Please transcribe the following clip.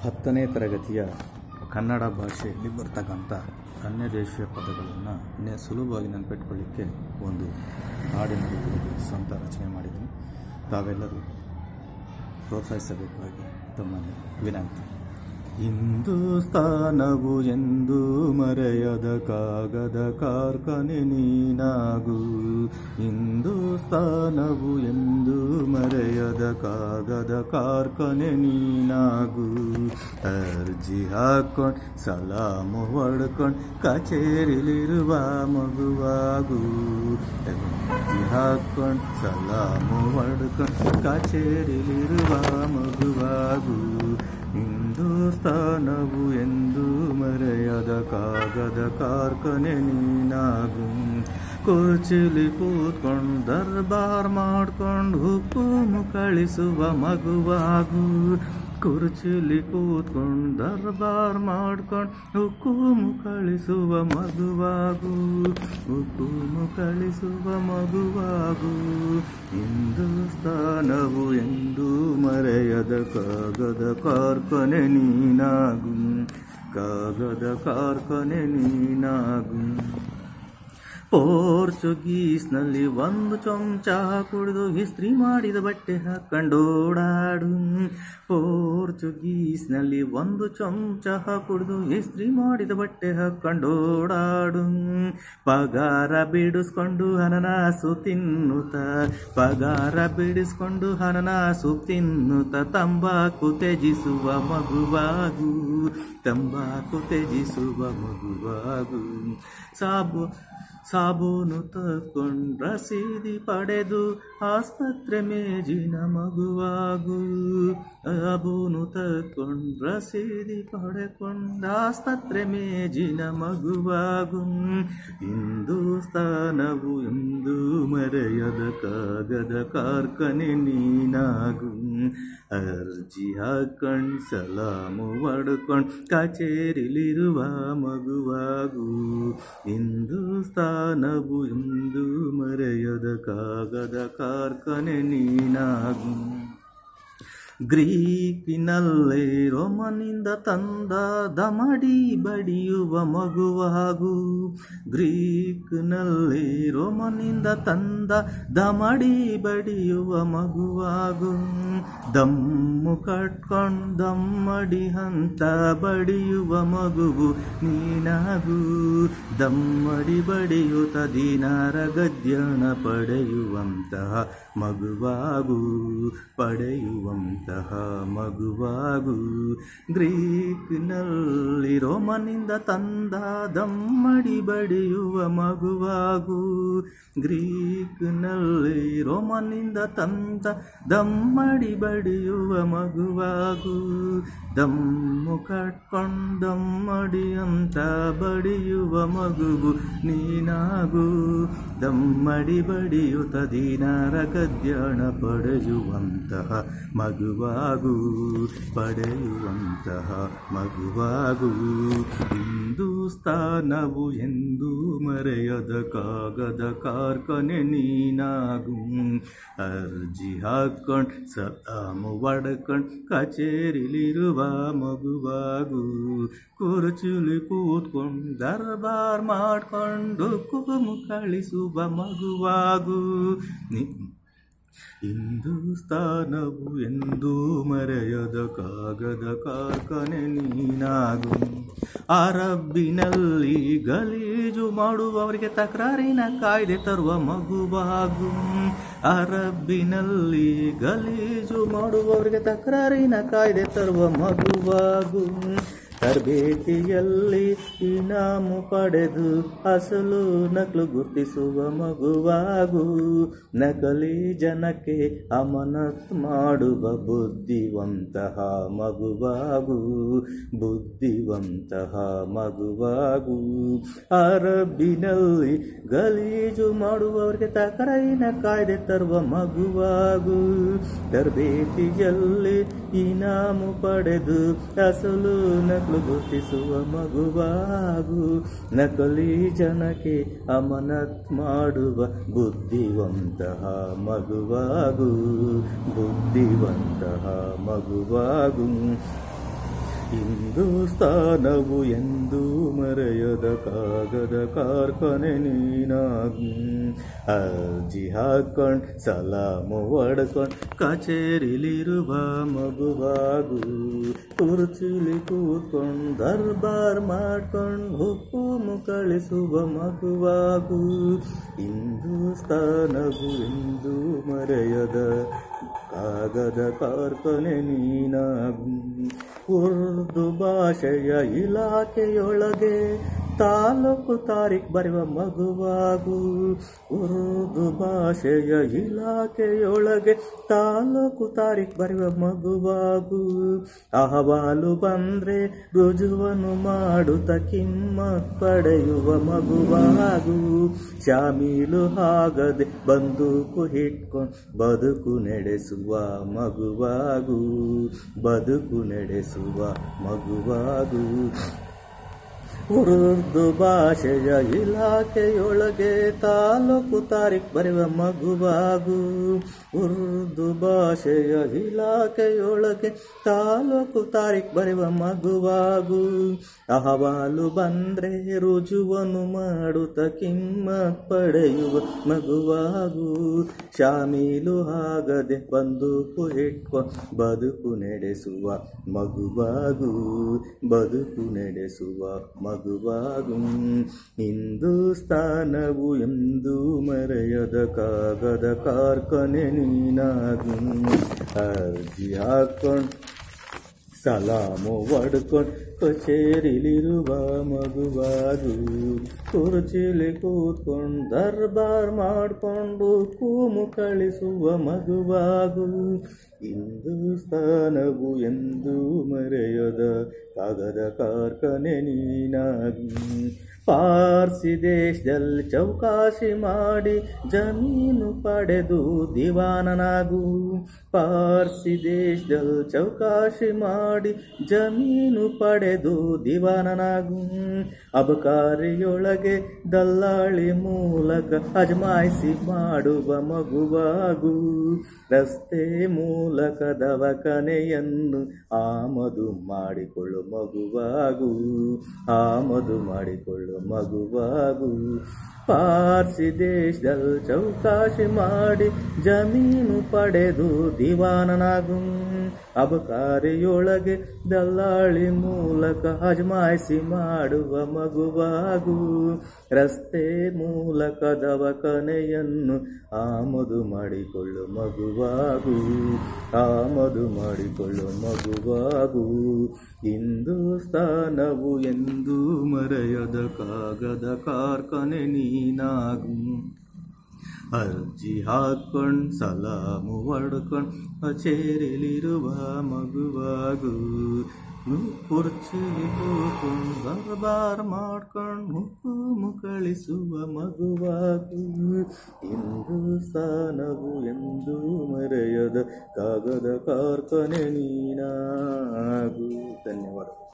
ಹತ್ತನೇ ತರಗತಿಯ ಕನ್ನಡ ಭಾಷೆಯಲ್ಲಿ ಬರ್ತಕ್ಕಂಥ ಅನ್ಯ ದೇಶೀಯ ಪದಗಳನ್ನು ನೆ ಸುಲಭವಾಗಿ ನೆನಪಿಟ್ಕೊಳ್ಳಿಕ್ಕೆ ಒಂದು ಹಾಡಿನ ರೂಪದಲ್ಲಿ ಸ್ವಂತ ರಚನೆ ಮಾಡಿದ್ದೀನಿ ತಾವೆಲ್ಲರೂ ಪ್ರೋತ್ಸಾಹಿಸಬೇಕಾಗಿ ತಮ್ಮಲ್ಲಿ ವಿನಂತಿ ಹಿಂದೂಸ್ತಾನವು ಎಂದು ಮರೆಯದ ಕಾಗದ ಕಾರ್ಖಾನೆ ನೀನಾಗು ಹಿಂದೂಸ್ತಾನವು ಎಂದು ಮರೆಯದ ಕಾಗದ ಕಾರ್ಖಾನೆ ನೀನಾಗು ಅರ್ಜಿ ಹಾಕೊಂಡು ಸಲಾಮು ಹೊಡ್ಕೊಂಡು ಕಚೇರಿಲಿರುವ ಮಗುವಾಗು ಅರ್ಜಿ ಹಾಕೊಂಡು ಸಲಾಮು ಹೊಡ್ಕೊಂಡು ಕಚೇರಿಲಿರುವ ಮಗುವಾಗು ಹಿಂದೂಸ್ತಾನವು ಎಂದು ಮರೆಯದ ಕಾಗದ ಕಾರ್ಖಾನೆ ನೀನಾಗು ಕುರ್ಚಿಲಿ ಕೂತ್ಕೊಂಡು ದರ್ಬಾರ್ ಮಾಡ್ಕೊಂಡು ಹುಕ್ಕುಮು ಕಳಿಸುವ ಮಗುವಾಗು ಕುರ್ಚಿಲಿ ಕೂತ್ಕೊಂಡು ದರ್ಬಾರ್ ಮಾಡ್ಕೊಂಡು ಹುಕ್ಕುಮು ಕಳಿಸುವ ಮಗುವಾಗು ಹುಕ್ಕುಮು ಕಳಿಸುವ ಮಗುವಾಗು ಹಿಂದೂಸ್ತಾನವು ಎಂದು ಮರೆಯದ ಕಾಗದ ಕಾರ್ಖಾನೆ ನೀನಾಗು ಕಾಗದ ಕಾರ್ಖಾನೆ ನೀನಾಗು ಪೋರ್ಚುಗೀಸ್ನಲ್ಲಿ ಒಂದು ಚಮಚ ಕುಡಿದು ಇಸ್ತ್ರಿ ಮಾಡಿದ ಬಟ್ಟೆ ಹಾಕೊಂಡೋಡಾಡು ಪೋರ್ಚುಗೀಸ್ನಲ್ಲಿ ಒಂದು ಚಮಚ ಕುಡಿದು ಇಸ್ತ್ರಿ ಮಾಡಿದ ಬಟ್ಟೆ ಹಾಕೊಂಡೋಡಾಡು ಪಗಾರ ಬಿಡಿಸ್ಕೊಂಡು ಹನನಾಸು ತಿನ್ನುತ್ತ ಪಗಾರ ಬಿಡಿಸ್ಕೊಂಡು ಹನನಾಸು ತಿನ್ನುತ್ತ ತಂಬಾಕು ತ್ಯಜಿಸುವ ಮಗುವಾಗು ತಂಬಾಕು ತ್ಯಜಿಸುವ ಮಗುವಾಗು ಸಾಬು ಸಾಬೂನು ತಕೊಂಡು ರಸೀದಿ ಪಡೆದು ಆಸ್ಪತ್ರೆ ಮೇಜಿನ ಮಗುವಾಗು ಸಾಬೂನು ತಕೊಂಡು ರಸೀದಿ ಪಡೆಕೊಂಡು ಆಸ್ಪತ್ರೆ ಮೇಜಿನ ಮಗುವಾಗು ಹಿಂದೂಸ್ತಾನವು ಎಂದು ಮರೆಯದ ಕಾಗದ ಕಾರ್ಖಾನೆ ನೀನಾಗು ಅರ್ಜಿ ಹಾಕೊಂಡು ಸಲಾಮು ಹೊಡ್ಕೊಂಡು ಕಚೇರಿಲಿರುವ ಮಗುವಾಗು ಹಿಂದೂಸ್ತಾನವು ಎಂದು ಮರೆಯದ ಕಾಗದ ಕಾರ್ಖಾನೆ ನೀನಾಗು ಗ್ರೀಕಿನಲ್ಲೇ ರೋಮನಿಂದ ತಂದ ದಮಡಿ ಬಡಿಯುವ ಮಗುವಾಗು ಗ್ರೀಕ್ನಲ್ಲಿ ರೋಮನಿಂದ ತಂದ ದಮಡಿ ಬಡಿಯುವ ಮಗುವಾಗು ದಮ್ಮು ಕಟ್ಕೊಂಡು ದಮ್ಮಡಿ ಹಂತ ಬಡಿಯುವ ಮಗುವು ನೀನಾಗು ದಮ್ಮಡಿ ಬಡಿಯುತ್ತ ದಿನಾರ ಗದ್ಯಣ ಪಡೆಯುವಂತಹ ಮಗುವಾಗು ಪಡೆಯುವಂತಹ ಮಗುವಾಗು ಗ್ರೀಕ್ನಲ್ಲಿ ರೋಮನಿಂದ ತಂದ ದಮ್ಮಡಿ ಬಡಿಯುವ ಮಗುವಾಗು ಗ್ರೀಕ್ನಲ್ಲಿ ರೋಮನಿಂದ ತಂದ ದಮ್ಮಡಿ ಬಡಿಯುವ ಮಗುವಾಗು ದಮ್ಮು ಕಟ್ಕೊಂಡು ದಮ್ಮಡಿ ಅಂತ ಬಡಿಯುವ ಮಗುವು ನೀನಾಗು ದಮ್ಮಡಿ ಬಡಿಯುತ್ತ ದಿನಾರ ಗದ್ಯಾಣ ಪಡೆಯುವಂತಹ ಮಗುವಾಗು ಪಡೆಯುವಂತಹ ಮಗುವಾಗು ಹಿಂದೂಸ್ತಾನವು ಎಂದು ಮರೆಯದ ಕಾಗದ ಕಾರ್ಖಾನೆ ನೀನಾಗು ಅರ್ಜಿ ಹಾಕೊಂಡು ಸಲಾಮು ಒಡ್ಕೊಂಡು ಕಚೇರಿಲಿರುವ ಮಗುವಾಗು ಕುರ್ಚುಲಿ ಕೂತ್ಕೊಂಡು ದರ್ಬಾರ್ ಮಾಡ್ಕೊಂಡು ಕುಗುಮು ಕಳಿಸುವ ಮಗುವಾಗು ನಿ ಹಿಂದೂಸ್ತಾನವು ಎಂದು ಮರೆಯದ ಕಾಗದ ಕಾರ್ಖಾನೆ ನೀನಾಗು ಅರಬ್ಬಿನಲ್ಲಿ ಗಲೀಜು ಮಾಡುವವರಿಗೆ ತಕರಾರಿನ ಕಾಯ್ದೆ ತರುವ ಮಗುವಾಗು ಅರಬ್ಬಿನಲ್ಲಿ ಗಲೀಜು ಮಾಡುವವರಿಗೆ ತಕರಾರಿನ ಕಾಯ್ದೆ ತರುವ ಮಗುವಾಗು ತರಬೇತಿಯಲ್ಲಿ ಇನಾಮು ಪಡೆದು ಅಸಲು ನಕಲು ಗುರ್ತಿಸುವ ಮಗುವಾಗು ನಕಲಿ ಜನಕ್ಕೆ ಅಮನತ್ ಮಾಡುವ ಬುದ್ಧಿವಂತಹ ಮಗುವಾಗು ಬುದ್ಧಿವಂತಹ ಮಗುವಾಗು ಅರಬ್ಬಿನಲ್ಲಿ ಗಲೀಜು ಮಾಡುವವರಿಗೆ ತಕರಾರಿನ ಕಾಯ್ದೆ ತರುವ ಮಗುವಾಗು ತರಬೇತಿಯಲ್ಲಿ ಇನಾಮು ಪಡೆದು ಅಸಲು ನಕಲು ಗುರುತಿಸುವ ಮಗುವಾಗು ನಕಲಿ ಜನಕ್ಕೆ ಅಮನತ್ ಮಾಡುವ ಬುದ್ಧಿವಂತಹ ಮಗುವಾಗು ಬುದ್ಧಿವಂತಹ ಮಗುವಾಗು ಹಿಂದೂಸ್ತಾನವು ಎಂದು ಮರೆಯದ ಕಾಗದ ಕಾರ್ಖಾನೆ ನೀನಾಗಿ ಅರ್ಜಿ ಹಾಕೊಂಡ್ ಸಲಾಮು ಹೊಡ್ಕೊಂಡ್ ಕಚೇರಿಲಿರುವ ಮಗುವಾಗು ಕುರ್ಚಿಲಿ ಕೂತ್ಕೊಂಡ್ ದರ್ಬಾರ್ ಮಾಡ್ಕೊಂಡ್ ಹುಕ್ಕುಮು ಕಳಿಸುವ ಮಗುವಾಗು ಹಿಂದೂಸ್ತಾನವು ಎಂದು ಮರೆಯದ ಕಾಗದ ಕಾರ್ಖಾನೆ ನೀನಾಗು ಉರ್ದು ಭಾಷೆಯ ಇಲಾಖೆಯೊಳಗೆ ತಾಲೂಕು ತಾರೀಖ್ ಬರೆಯುವ ಮಗುವಾಗು ಉರ್ದು ಭಾಷೆಯ ಇಲಾಖೆಯೊಳಗೆ ತಾಲೂಕು ತಾರೀಖ್ ಬರೆಯುವ ಮಗುವಾಗು ಅಹವಾಲು ಬಂದ್ರೆ ರುಜುವನು ಮಾಡುತ್ತ ಕಿಮ್ಮತ್ ಪಡೆಯುವ ಮಗುವಾಗು ಶಾಮೀಲು ಆಗದೆ ಬಂದೂಕು ಹಿಡ್ಕೊಂಡು ಬದುಕು ನಡೆಸುವ ಮಗುವಾಗು ಬದುಕು ನಡೆಸುವ ಮಗುವಾಗು ಉರ್ದು ಭಾಷೆಯ ಇಲಾಖೆಯೊಳಗೆ ತಾಲೂಕು ತಾರೀಖ್ ಬರೆಯುವ ಮಗುವಾಗು ಉರ್ದು ಭಾಷೆಯ ಇಲಾಖೆಯೊಳಗೆ ತಾಲೂಕು ತಾರೀಖ್ ಬರೆಯುವ ಮಗುವಾಗು ಅಹವಾಲು ಬಂದ್ರೆ ರುಜುವನು ಮಾಡುತ್ತ ಕಿಮ್ಮತ್ ಪಡೆಯುವ ಮಗುವಾಗು ಶಾಮೀಲು ಆಗದೆ ಬಂದೂಕು ಹಿಡ್ಕೊಂಡು ಬದುಕು ನಡೆಸುವ ಮಗುವಾಗು ಬದುಕು ನಡೆಸುವ ಮಗುವಾಗು ಹಿಂದೂಸ್ತಾನವು ಎಂದು ಮರೆಯದ ಕಾಗದ ಕಾರ್ಖಾನೆ ನೀನಾಗು ಅರ್ಜಿ ಹಾಕೊಂಡು ಸಲಾಮು ಹೊಡ್ಕೊಂಡು ಕಚೇರಿಲಿರುವ ಮಗುವಾಗು ಕುರ್ಚಿಲಿ ಕೂತ್ಕೊಂಡು ದರ್ಬಾರ್ ಮಾಡಿಕೊಂಡು ಕೂಮು ಕಳಿಸುವ ಮಗುವಾಗು ಹಿಂದೂಸ್ತಾನವು ಎಂದು ಮರೆಯದ ಕಾಗದ ಕಾರ್ಖಾನೆ ನೀನಾಗಿ ಪಾರ್ಸಿ ದೇಶದಲ್ಲಿ ಚೌಕಾಶಿ ಮಾಡಿ ಜಮೀನು ಪಡೆದು ದಿವಾನನಾಗು ಪಾರ್ಸಿ ದೇಶದಲ್ಲಿ ಚೌಕಾಶಿ ಮಾಡಿ ಜಮೀನು ಪಡೆದು ದಿವಾನನಾಗು ಅಬಕಾರಿಯೊಳಗೆ ದಲ್ಲಾಳಿ ಮೂಲಕ ಅಜಮಾಯಿಸಿ ಮಾಡುವ ಮಗುವಾಗು ರಸ್ತೆ ಮೂಲಕ ದವಕನೆಯನ್ನು ಆಮದು ಮಾಡಿಕೊಳ್ಳು ಮಗುವಾಗು ಆಮದು ಮಾಡಿಕೊಳ್ಳು ಮಗುವಾಗು ಪಾರ್ಸಿ ದೇಶದಲ್ಲಿ ಚೌಕಾಶಿ ಮಾಡಿ ಜಮೀನು ಪಡೆದು ದಿವಾನನಾಗು ಅಬಕಾರಿಯೊಳಗೆ ದಲ್ಲಾಳಿ ಮೂಲಕ ಅಜಮಾಯಿಸಿ ಮಾಡುವ ಮಗುವಾಗು ರಸ್ತೆ ಮೂಲಕ ದವಕನೆಯನ್ನು ಆಮದು ಮಾಡಿಕೊಳ್ಳು ಮಗುವಾಗು ಆಮದು ಮಾಡಿಕೊಳ್ಳು ಮಗುವಾಗು ಹಿಂದೂಸ್ತಾನವು ಎಂದು ಮರೆಯದ ಕಾಗದ ಕಾರ್ಖಾನೆ ನೀನಾಗು ಅರ್ಜಿ ಹಾಕೊಂಡ್ ಸಲಾಮು ಹೊಡ್ಕೊಂಡ್ ಕಚೇರಿಲಿರುವ ಮಗುವಾಗು ಕುರ್ಚಿಲಿ ಕೂತ್ಕೊಂಡು ದರ್ಬಾರ್ ಮಾಡ್ಕೊಂಡು ಹುಕ್ಕುಮು ಕಳಿಸುವ ಮಗುವಾಗು ಹಿಂದೂಸ್ತಾನವು ಎಂದು ಮರೆಯದ ಕಾಗದ ಕಾರ್ಖಾನೆ ನೀನಾಗು ಧನ್ಯವಾದ